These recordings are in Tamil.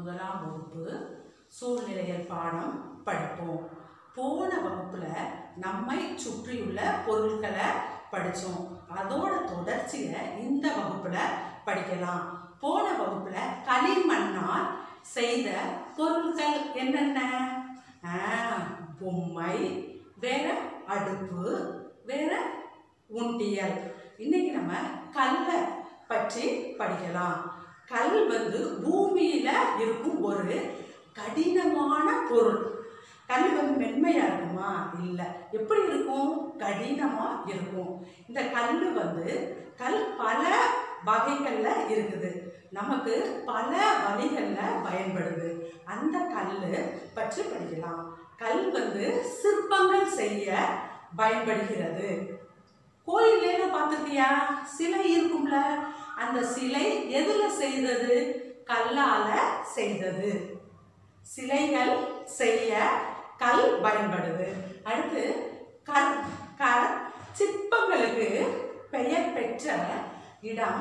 முதலாம் வகுப்பு சூழ்நிலையல் பாடம் படிப்போம் போன வகுப்புல நம்மை சுற்றியுள்ள பொருட்களை படித்தோம் அதோட தொடர்ச்சியை இந்த வகுப்புல படிக்கலாம் போன வகுப்புல களிமண்ணால் செய்த பொருட்கள் என்னென்ன ஆ, பொம்மை வேற அடுப்பு வேற உண்டியல் இன்னைக்கு நம்ம கல்லை பற்றி படிக்கலாம் கல் வந்து பூமியில இருக்கும் ஒரு கடினமான பொருள் கல் வந்து மென்மையா இருக்குமா இல்லை எப்படி இருக்கும் கடினமா இருக்கும் இந்த கல் வந்து கல் பல வகைகள்ல இருக்குது நமக்கு பல வழிகள்ல பயன்படுது அந்த கல் பற்றி படிக்கலாம் கல் வந்து சிற்பங்கள் செய்ய பயன்படுகிறது கோயில்ல பார்த்துருக்கியா சிலை இருக்கும்ல அந்த சிலை எதுல செய்தது கல்லால செய்தது சிலைகள் செய்ய கல் பயன்படுது அடுத்து கல் கல் சிற்பங்களுக்கு பெயர் பெற்ற இடம்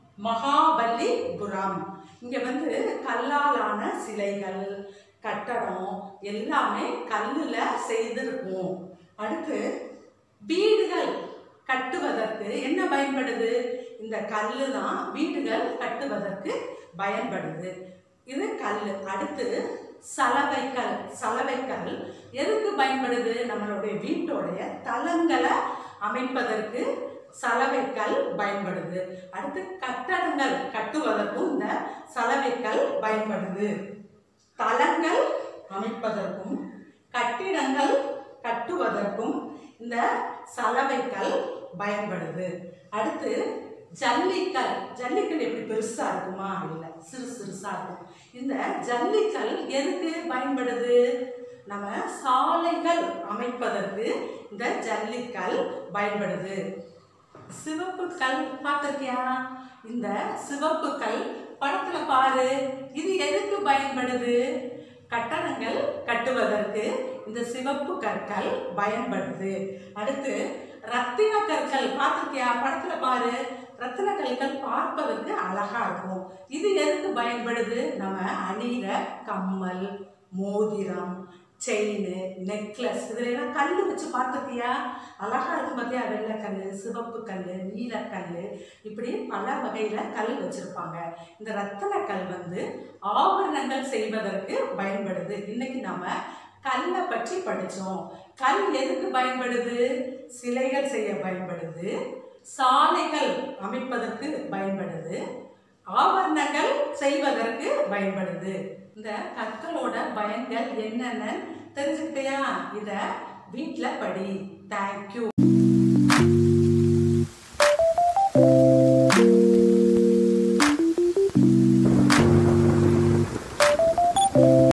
மகாபலிபுரம் இங்க வந்து கல்லாலான சிலைகள் கட்டடம் எல்லாமே கல்லுல செய்திருக்கும் அடுத்து வீடுகள் கட்டுவதற்கு என்ன பயன்படுது இந்த கல்லு தான் வீடுகள் கட்டுவதற்கு பயன்படுது இது கல் அடுத்து சலவைக்கல் சலவைக்கல் எதுக்கு பயன்படுது நம்மளுடைய வீட்டோடைய தளங்களை அமைப்பதற்கு சலவைக்கல் பயன்படுது அடுத்து கட்டடங்கள் கட்டுவதற்கும் இந்த சலவைக்கல் பயன்படுது தளங்கள் அமைப்பதற்கும் கட்டிடங்கள் கட்டுவதற்கும் இந்த சலவைக்கல் பயன்படுது அடுத்து ஜல்லிக்கல் ஜல்லிக்கல் எப்படி பெருசா இருக்குமா இல்லை சிறு சிறுசா இருக்கும் இந்த ஜல்லிக்கல் எதுக்கு பயன்படுது நம்ம சாலைகள் அமைப்பதற்கு இந்த ஜல்லிக்கல் பயன்படுது சிவப்பு கல் பார்த்திருக்கியா இந்த சிவப்பு கல் படத்துல பாரு இது எதுக்கு பயன்படுது கட்டடங்கள் கட்டுவதற்கு இந்த சிவப்பு கற்கள் பயன்படுது அடுத்து ரத்தின கற்கள் பார்த்திருக்கியா படத்துல பாரு ரத்தின கற்கள் பார்ப்பதற்கு அழகா இருக்கும் இது எதுக்கு பயன்படுது நம்ம அணிகிற கம்மல் மோதிரம் செயின் நெக்லஸ் இதுல எல்லாம் கல் வச்சு பார்த்துருக்கியா அழகா இருக்கும் பார்த்தியா வெள்ளைக்கல் சிவப்பு கல் நீலக்கல் இப்படி பல வகையில கல் வச்சிருப்பாங்க இந்த ரத்தன கல் வந்து ஆபரணங்கள் செய்வதற்கு பயன்படுது இன்னைக்கு நாம கல்லை பற்றி படிச்சோம் கல் எதுக்கு பயன்படுது சிலைகள் செய்ய பயன்படுது சாலைகள் அமைப்பதற்கு பயன்படுது ஆபரணங்கள் செய்வதற்கு பயன்படுது இந்த கற்களோட பயன்கள் என்னென்னு தெரிஞ்சுக்கிட்டியா இத வீட்டில் படி தேங்க்யூ